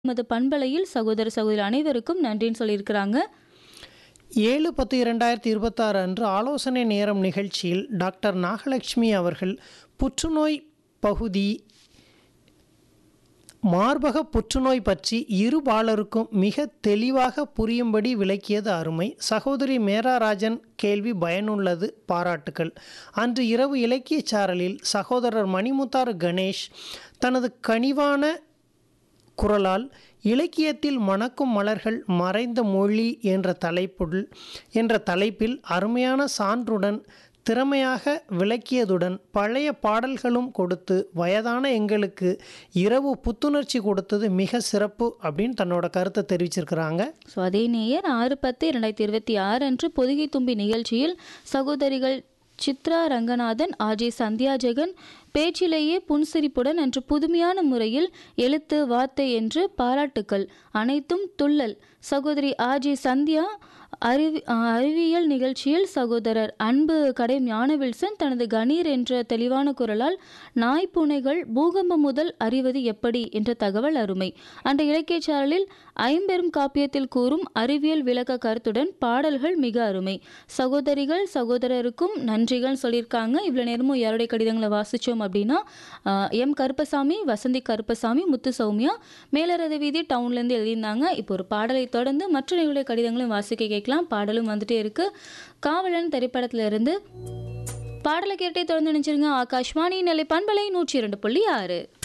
நமது பண்பலையில் சகோதர சகோதரி அனைவருக்கும் நன்றின்னு சொல்லியிருக்கிறாங்க ஏழு பத்து இரண்டாயிரத்தி இருபத்தாறு அன்று ஆலோசனை நேரம் நிகழ்ச்சியில் டாக்டர் நாகலட்சுமி அவர்கள் புற்றுநோய் பகுதி மார்பக புற்றுநோய் பற்றி இரு பாலருக்கும் மிக தெளிவாக புரியும்படி விளக்கியது அருமை சகோதரி மேராராஜன் கேள்வி பயனுள்ளது பாராட்டுக்கள் அன்று இரவு இலக்கிய சாரலில் சகோதரர் மணிமுத்தார் கணேஷ் தனது கனிவான குரலால் இலக்கியத்தில் மணக்கும் மலர்கள் மறைந்த மொழி என்ற தலைப்புள் என்ற தலைப்பில் அருமையான சான்றுடன் திறமையாக விளக்கியதுடன் பழைய பாடல்களும் கொடுத்து வயதான எங்களுக்கு இரவு புத்துணர்ச்சி கொடுத்தது மிக சிறப்பு அப்படின்னு தன்னோட கருத்தை தெரிவிச்சிருக்கிறாங்க ஸோ அதே நேயர் ஆறு பத்து இரண்டாயிரத்தி இருபத்தி ஆறு அன்று பொதிகை தும்பி நிகழ்ச்சியில் சகோதரிகள் சித்ரா ரங்கநாதன் ஆஜே சந்தியா ஜெகன் பேச்சிலேயே புன்சிரிப்புடன் அன்று புதுமையான முறையில் எழுத்து வார்த்தை என்று பாராட்டுக்கள் அனைத்தும் துள்ளல் சகோதரி ஆஜே சந்தியா அறிவி அறிவியல் நிகழ்ச்சியில் சகோதரர் அன்பு கடை ஞானவில்சன் தனது கணீர் என்ற தெளிவான குரலால் நாய் பூனைகள் பூகம்பம் முதல் அறிவது எப்படி என்ற தகவல் அருமை அந்த இலக்கிய சாரலில் ஐம்பெரும் காப்பியத்தில் கூறும் அறிவியல் விளக்க கருத்துடன் பாடல்கள் மிக அருமை சகோதரிகள் சகோதரருக்கும் நன்றிகள் சொல்லியிருக்காங்க இவ்வளோ நேரமும் யாருடைய கடிதங்களை வாசித்தோம் அப்படின்னா ஆஹ், எம் கருப்பசாமி வசந்தி கருப்பசாமி முத்து சௌமியா மேலரத வீதி டவுன்லேருந்து எழுதியிருந்தாங்க இப்போ ஒரு பாடலை தொடர்ந்து மற்ற நிகழ்வுடைய கடிதங்களும் வாசிக்க கேட்கலாம் பாடலும் வந்துட்டே இருக்கு காவலன் திரைப்படத்துல இருந்து பாடலை கேட்டே தொடர்ந்து நினைச்சிருங்க ஆகாஷ்வாணி நிலை பண்பலை நூற்றி இரண்டு புள்ளி ஆறு